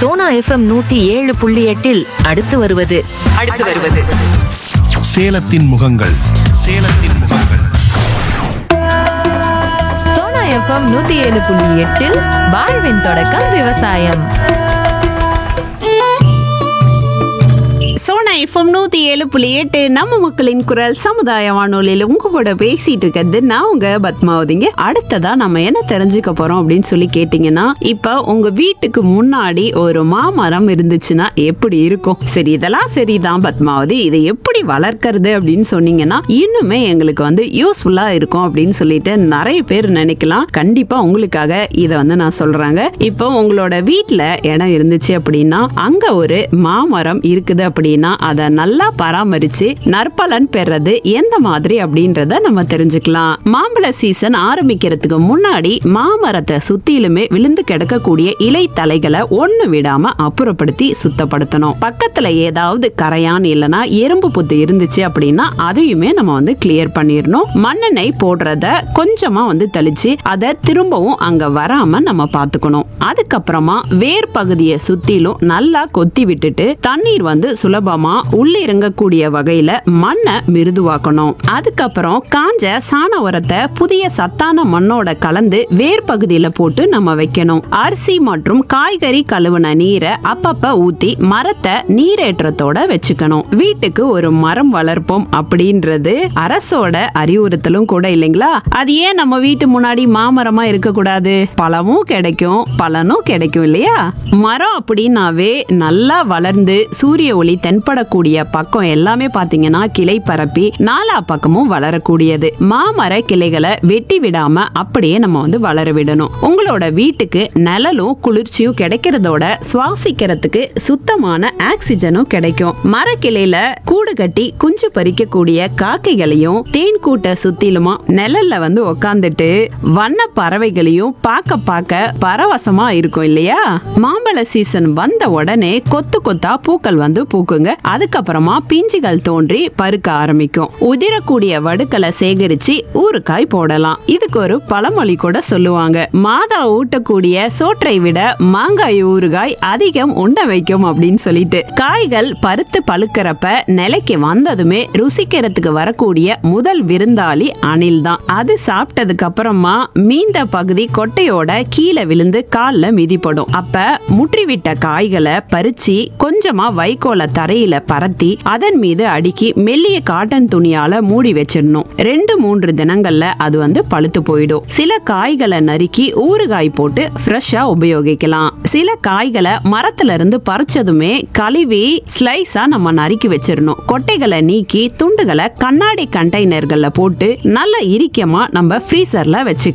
Sona FM நூத்தி ஏழு புள்ளி எட்டில் அடுத்து வருவது அடுத்து வருவது சேலத்தின் முகங்கள் சேலத்தின் முகங்கள் சோனா எஃப்எம் நூத்தி ஏழு புள்ளி எட்டில் வாழ்வின் தொடக்கம் விவசாயம் சோனா எஃப்எம் நூத்தி ஏழு புள்ளி எட்டு நம்ம மக்களின் குரல் சமுதாய வானொலியில உங்க கூட பேசிட்டு இருக்கிறது நான் உங்க பத்மாவதிங்க அடுத்ததா நம்ம என்ன தெரிஞ்சுக்க போறோம் அப்படின்னு சொல்லி கேட்டீங்கன்னா இப்ப உங்க வீட்டுக்கு முன்னாடி ஒரு மாமரம் இருந்துச்சுன்னா எப்படி இருக்கும் சரி இதெல்லாம் சரிதான் பத்மாவதி இதை எப்படி வளர்க்கறது அப்படின்னு சொன்னீங்கன்னா இன்னுமே எங்களுக்கு வந்து யூஸ்ஃபுல்லா இருக்கும் அப்படின்னு சொல்லிட்டு நிறைய பேர் நினைக்கலாம் கண்டிப்பா உங்களுக்காக இதை வந்து நான் சொல்றாங்க இப்போ உங்களோட வீட்ல இடம் இருந்துச்சு அப்படின்னா அங்க ஒரு மாமரம் இருக்குது அப்படின்னா அதை நல்லா பராமரிச்சு நற்பலன் பெறது எந்த மாதிரி அப்படின்றத நம்ம தெரிஞ்சுக்கலாம் மாம்பழ சீசன் ஆரம்பிக்கிறதுக்கு முன்னாடி மாமரத்தை சுத்திலுமே விழுந்து கிடக்கக்கூடிய இலை தலைகளை ஒண்ணு விடாம அப்புறப்படுத்தி சுத்தப்படுத்தணும் பக்கத்துல ஏதாவது கரையான் இல்லனா எறும்பு புத்து இருந்துச்சு அப்படின்னா அதையுமே நம்ம வந்து கிளியர் பண்ணிடணும் மண்ணெண்ணெய் போடுறத கொஞ்சமா வந்து தெளிச்சு அதை திரும்பவும் அங்க வராம நம்ம பாத்துக்கணும் அதுக்கப்புறமா வேர் பகுதியை சுத்திலும் நல்லா கொத்தி விட்டுட்டு தண்ணீர் வந்து சுலபமா உள்ளிறங்கக்கூடிய வகையில மண்ணை மிருதுவாக்கணும் அதுக்கப்புறம் காஞ்ச சாண உரத்தை புதிய சத்தான மண்ணோட கலந்து வேர் பகுதியில போட்டு நம்ம வைக்கணும் அரிசி மற்றும் காய்கறி கழுவுன நீரை அப்பப்ப ஊத்தி மரத்தை நீரேற்றத்தோட வச்சுக்கணும் வீட்டுக்கு ஒரு மரம் வளர்ப்போம் அப்படின்றது அரசோட அறிவுறுத்தலும் கூட இல்லைங்களா அது ஏன் நம்ம வீட்டு முன்னாடி மாமரமா இருக்கக்கூடாது பழமும் கிடைக்கும் பலனும் கிடைக்கும் இல்லையா மரம் அப்படின்னாவே நல்லா வளர்ந்து சூரிய ஒளி தென்படக்கூடிய பக்கம் எல்லாமே பாத்தீங்கன்னா கிளை பரப்பி நாலா பக்கமும் வளரக்கூடியது மாமர கிளைகளை வெட்டி விடாம அப்படியே நம்ம வந்து வளர விடணும் உங்களோட வீட்டுக்கு நிழலும் குளிர்ச்சியும் கிடைக்கிறதோட சுவாசிக்கிறதுக்கு சுத்தமான ஆக்சிஜனும் கிடைக்கும் மரக்கிளையில கூடு கட்டி குஞ்சு பறிக்கக்கூடிய காக்கைகளையும் தேன் கூட்ட சுத்திலுமா நிழல்ல வந்து உக்காந்துட்டு வண்ண பறவைகளையும் பார்க்க பார்க்க பரவசமா இருக்கும் இல்லையா மாம்பழ சீசன் வந்த உடனே கொத்து கொத்தா பூக்கள் வந்து பூக்குங்க அதுக்கப்புறமா பிஞ்சுகள் தோன்றி பருக்க ஆரம்பிக்கும் உதிரக்கூடிய வடுக்களை சேகரிச்சு ஊறுகாய் போடலாம் இதுக்கு ஒரு பழமொழி கூட சொல்லுவாங்க மாதா ஊட்டக்கூடிய சோற்றை விட மாங்காய் ஊறுகாய் அதிகம் உண்ண வைக்கும் அப்படின்னு சொல்லிட்டு காய்கள் பருத்து பழுக்கிறப்ப நிலைக்கு வந்ததுமே ருசிக்கிறதுக்கு வரக்கூடிய முதல் விருந்தாளி அணில் தான் அது சாப்பிட்டதுக்கு அப்புறமா மீந்த பகுதி கொட்டையோட கீழே விழுந்து கால்ல மிதிப்படும் அப்ப முற்றிவிட்ட காய்களை பறிச்சு கொஞ்சமா வைக்கோல தரையில பரத்தி அதன் மீது அடுக்கி மெல்லிய காட்டன் துணியால மூடி வச்சிடணும் ரெண்டு மூன்று தினங்கள்ல அது வந்து பழுத்து போயிடும் சில காய்களை நறுக்கி ஊறுகாய் போட்டு ஃப்ரெஷ்ஷா உபயோகிக்கலாம் சில காய்களை மரத்துல இருந்து பறிச்சதுமே கழுவி ஸ்லைஸா நம்ம நறுக்கி வச்சிடணும் கொட்டைகளை நீக்கி துண்டுகளை கண்ணாடி கண்டெய்னர்கள்ல போட்டு நல்ல இரிக்கமா நம்ம ஃப்ரீசர்ல வச்சுக்கலாம்